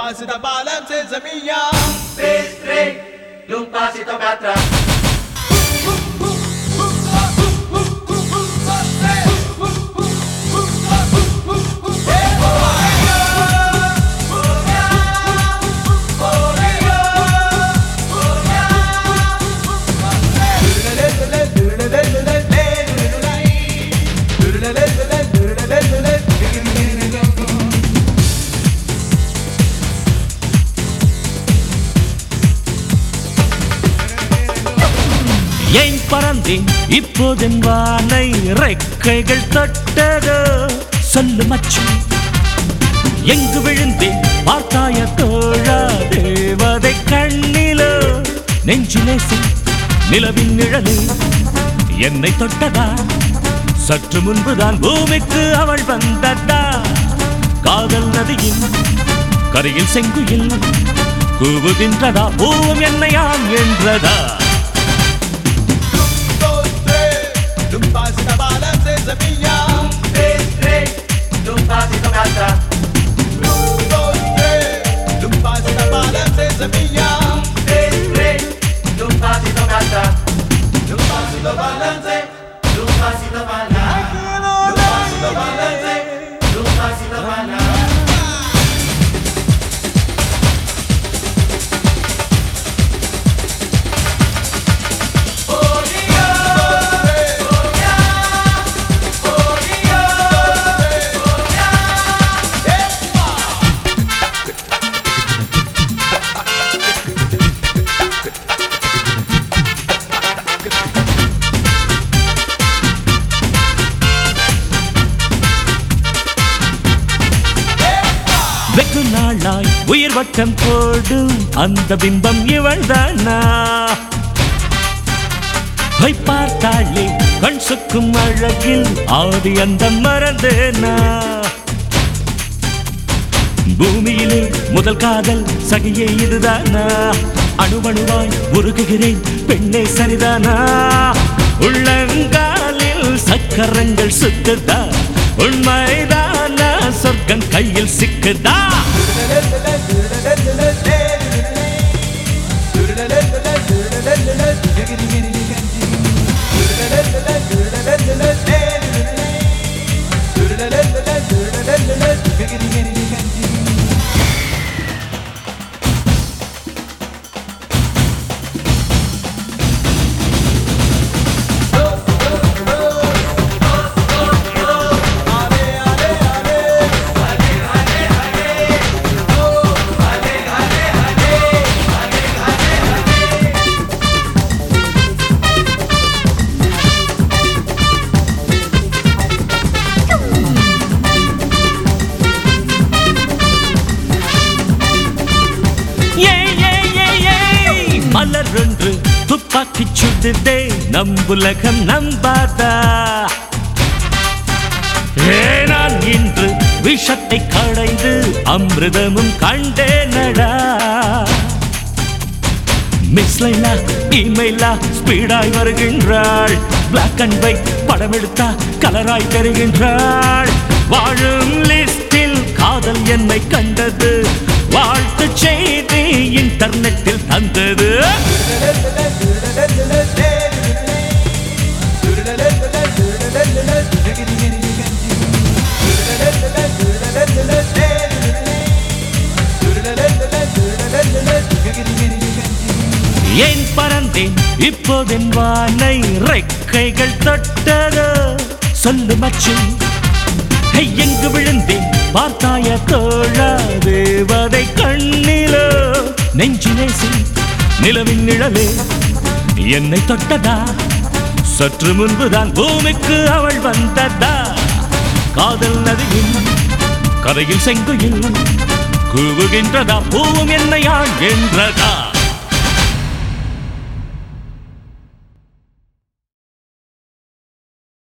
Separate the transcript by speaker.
Speaker 1: passa da bala senza mia
Speaker 2: Tres, tres, y un pasito para atrás.
Speaker 3: ஏன் பறந்தேன் இப்போதென் வானை ரெக்கைகள் தொட்டதோ சொல்லு மச்சான் எங்கு விழுந்தேன் பார்த்தாய தோழா தேவதை கண்ணிலோ நெஞ்சிலே நிலவின் நிழலே என்னை தொட்டதா சற்று முன்புதான் பூமிக்கு அவள் வந்ததா காதல் நதியின் கரையில் செங்குயில் கூவுகின்றதா பூவும் என்னையாம் என்றதா
Speaker 1: Non passa da bala senza mia
Speaker 2: Tres, tres, y un pasito para atrás.
Speaker 1: Non passa da bala senza mia
Speaker 2: Tres, tres, y un pasito para atrás. Un pasito para adelante, y un pasito para atrás. Un pasito para adelante, y un pasito para atrás.
Speaker 3: வெகு நாளாய் உயிர் வட்டம் போடும் அந்த பிம்பம் இவள்தானா வை பார்த்தாளே கண் சொக்கும் அழகில் ஆதி அந்த மறந்தேனா பூமியிலே முதல் காதல் சகியே இதுதானா அணுவணுவாய் உருகுகிறேன் பெண்ணே சரிதானா உள்ளங்காலில் சக்கரங்கள் சுத்துதா உண்மைதானா சொர்க்கம் கையில் சிக்குதா ஏய், ஏய், ஏய், ஏய். மலர் ஒன்று துப்பாக்கி சுடுதே நம்புலகம் நம்பாதா ஏ, நான் இன்று விஷத்தை கடைந்து அமிர்தமும் கண்டேனடா மிஸ் லைலா இமெயிலா ஸ்பீடாய் வருகின்றாள் பிளாக் அண்ட் ஒயிட் படம் எடுத்தா கலராய் தருகின்றாள் வாழும் லிஸ்டில் காதல் என்னை கண்டது வாழ்த்து செய்தி இன்டர்நெட்டில் தந்தது ஏன் பறந்தேன் இப்போதென் வானை ரெக்கைகள் தொட்டதோ சொல்லு மச்சும் ஹை, எங்கு விழுந்தேன் பார்த்தாய தோழா தேவதை கண்ணிலோ நெஞ்சிலே நிலவின் நிழலே என்னை தொட்டதா சற்று முன்புதான் பூமிக்கு அவள் வந்ததா காதல் நதியின் கரையில் செங்குயில் கூவுகின்றதா பூவும் என்னையாள் என்றதா